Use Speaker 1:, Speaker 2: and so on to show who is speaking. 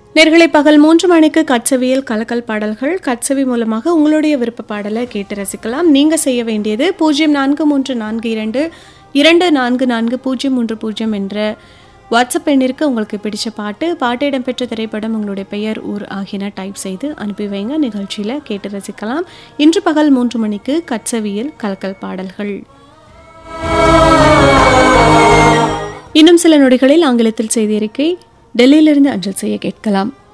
Speaker 1: நேர்களை பகல் மூன்று மணிக்கு கட்சவியல் கலக்கல் பாடல்கள் கட்சவி மூலமாக உங்களுடைய விருப்ப பாடலை கேட்டு ரசிக்கலாம் நீங்க செய்ய வேண்டியது பூஜ்ஜியம் நான்கு மூன்று நான்கு இரண்டு இரண்டு நான்கு நான்கு பூஜ்ஜியம் மூன்று பூஜ்ஜியம் என்ற வாட்ஸ்அப் எண்ணிற்கு உங்களுக்கு பிடிச்ச பாட்டு பாட்டு இடம்பெற்ற திரைப்படம் உங்களுடைய பெயர் ஊர் ஆகியன டைப் செய்து அனுப்பி வைங்க நிகழ்ச்சியில் கேட்டு ரசிக்கலாம் இன்று பகல் மூன்று மணிக்கு கட்சவியல் கலக்கல் பாடல்கள் இன்னும் சில நொடிகளில் ஆங்கிலத்தில் செய்தி அறிக்கை டெல்லியிலிருந்து அஞ்சல் செய்ய கேட்கலாம்